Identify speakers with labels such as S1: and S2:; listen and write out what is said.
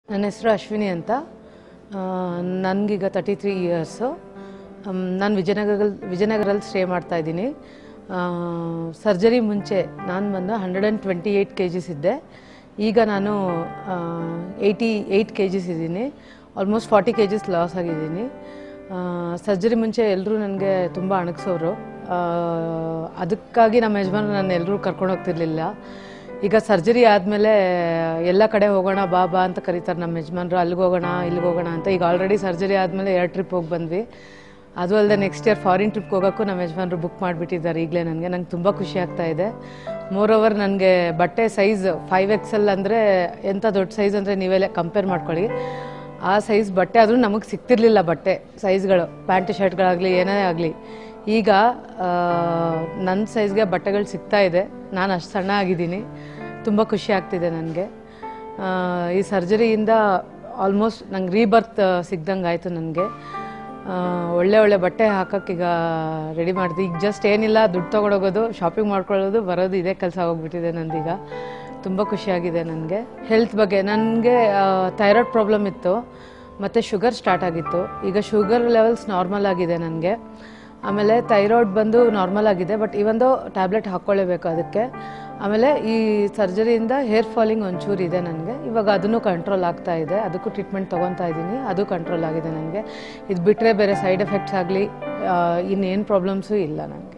S1: ನನ್ನ ಹೆಸರು ಅಶ್ವಿನಿ ಅಂತ ನನಗೀಗ ತರ್ಟಿ ತ್ರೀ ಇಯರ್ಸು ನಾನು ವಿಜಯನಗರಲ್ಲಿ ವಿಜಯನಗರಲ್ಲಿ ಸ್ಟೇ ಮಾಡ್ತಾ ಇದ್ದೀನಿ ಸರ್ಜರಿ ಮುಂಚೆ ನಾನು ಬಂದು hundred and twenty eight K Gs ಇದ್ದೆ ಈಗ ನಾನು ಏಯ್ಟಿ ಏಯ್ಟ್ ಕೆ ಜಿಸ್ ಇದ್ದೀನಿ almost forty K Gs loss ಆಗಿದ್ದೀನಿ ಸರ್ಜರಿ ಮುಂಚೆ ಎಲ್ಲರೂ ನನಗೆ ತುಂಬ ಅಣಗಿಸೋರು ಅದಕ್ಕಾಗಿ ನಮ್ಮ ಯಜಮಾನ ನಾನು ಎಲ್ಲರೂ ಕರ್ಕೊಂಡು ಹೋಗ್ತಿರ್ಲಿಲ್ಲ ಈಗ ಸರ್ಜರಿ ಆದಮೇಲೆ ಎಲ್ಲ ಕಡೆ ಹೋಗೋಣ ಬಾ ಬಾ ಅಂತ ಕರೀತಾರೆ ನಮ್ಮ ಯಜಮಾನ್ರು ಅಲ್ಲಿಗೆ ಹೋಗೋಣ ಇಲ್ಲಿಗೆ ಹೋಗೋಣ ಅಂತ ಈಗ ಆಲ್ರೆಡಿ ಸರ್ಜರಿ ಆದಮೇಲೆ ಎರಡು ಟ್ರಿಪ್ ಹೋಗಿ ಬಂದ್ವಿ ಅದು ಅಲ್ಲದೆ ನೆಕ್ಸ್ಟ್ ಇಯರ್ ಫಾರಿನ್ ಟ್ರಿಪ್ಗೆ ಹೋಗೋಕ್ಕೂ ನಮ್ಮ ಯಜಮಾನ್ರು ಬುಕ್ ಮಾಡಿಬಿಟ್ಟಿದ್ದಾರೆ ಈಗಲೇ ನನಗೆ ನಂಗೆ ತುಂಬ ಖುಷಿ ಆಗ್ತಾ ಇದೆ ಮೋರ್ ಓವರ್ ನನಗೆ ಬಟ್ಟೆ ಸೈಜ್ ಫೈವ್ ಎಕ್ಸೆಲ್ ಅಂದರೆ ಎಂಥ ದೊಡ್ಡ ಸೈಜ್ ಅಂದರೆ ನೀವೆಲ್ಲ ಕಂಪೇರ್ ಮಾಡ್ಕೊಳ್ಳಿ ಆ ಸೈಜ್ ಬಟ್ಟೆ ಆದರೂ ನಮಗೆ ಸಿಗ್ತಿರ್ಲಿಲ್ಲ ಬಟ್ಟೆ ಸೈಜ್ಗಳು ಪ್ಯಾಂಟ್ ಶರ್ಟ್ಗಳಾಗಲಿ ಏನೇ ಆಗಲಿ ಈಗ ನನ್ನ ಸೈಜ್ಗೆ ಬಟ್ಟೆಗಳು ಸಿಗ್ತಾ ಇದೆ ನಾನು ಅಷ್ಟು ಸಣ್ಣ ಆಗಿದ್ದೀನಿ ತುಂಬ ಖುಷಿ ಆಗ್ತಿದೆ ನನಗೆ ಈ ಸರ್ಜರಿಯಿಂದ ಆಲ್ಮೋಸ್ಟ್ ನಂಗೆ ರೀಬರ್ತ್ ಸಿಗ್ದಂಗೆ ಆಯಿತು ನನಗೆ ಒಳ್ಳೆ ಒಳ್ಳೆ ಬಟ್ಟೆ ಹಾಕೋಕ್ಕೀಗ ರೆಡಿ ಮಾಡಿದೆ ಈಗ ಜಸ್ಟ್ ಏನಿಲ್ಲ ದುಡ್ಡು ತೊಗೊಂಡೋಗೋದು ಶಾಪಿಂಗ್ ಮಾಡ್ಕೊಳ್ಳೋದು ಬರೋದು ಇದೇ ಕೆಲಸ ಹೋಗ್ಬಿಟ್ಟಿದೆ ನಂದೀಗ ತುಂಬ ಖುಷಿಯಾಗಿದೆ ನನಗೆ ಹೆಲ್ತ್ ಬಗ್ಗೆ ನನಗೆ ಥೈರಾಯ್ಡ್ ಪ್ರಾಬ್ಲಮ್ ಇತ್ತು ಮತ್ತು ಶುಗರ್ ಸ್ಟಾರ್ಟ್ ಆಗಿತ್ತು ಈಗ ಶುಗರ್ ಲೆವೆಲ್ಸ್ ನಾರ್ಮಲ್ ಆಗಿದೆ ನನಗೆ ಆಮೇಲೆ ಥೈರಾಯ್ಡ್ ಬಂದು ನಾರ್ಮಲ್ ಆಗಿದೆ ಬಟ್ ಇವೊಂದು ಟ್ಯಾಬ್ಲೆಟ್ ಹಾಕ್ಕೊಳ್ಳೇಬೇಕು ಅದಕ್ಕೆ ಆಮೇಲೆ ಈ ಸರ್ಜರಿಯಿಂದ ಹೇರ್ ಫಾಲಿಂಗ್ ಒಂಚೂರು ಇದೆ ನನಗೆ ಇವಾಗ ಅದನ್ನು ಕಂಟ್ರೋಲ್ ಆಗ್ತಾ ಇದೆ ಅದಕ್ಕೂ ಟ್ರೀಟ್ಮೆಂಟ್ ತೊಗೊತಾ ಇದ್ದೀನಿ ಅದು ಕಂಟ್ರೋಲ್ ಆಗಿದೆ ನನಗೆ ಇದು ಬಿಟ್ಟರೆ ಬೇರೆ ಸೈಡ್ ಎಫೆಕ್ಟ್ಸ್ ಆಗಲಿ ಇನ್ನೇನು ಪ್ರಾಬ್ಲಮ್ಸು ಇಲ್ಲ ನನಗೆ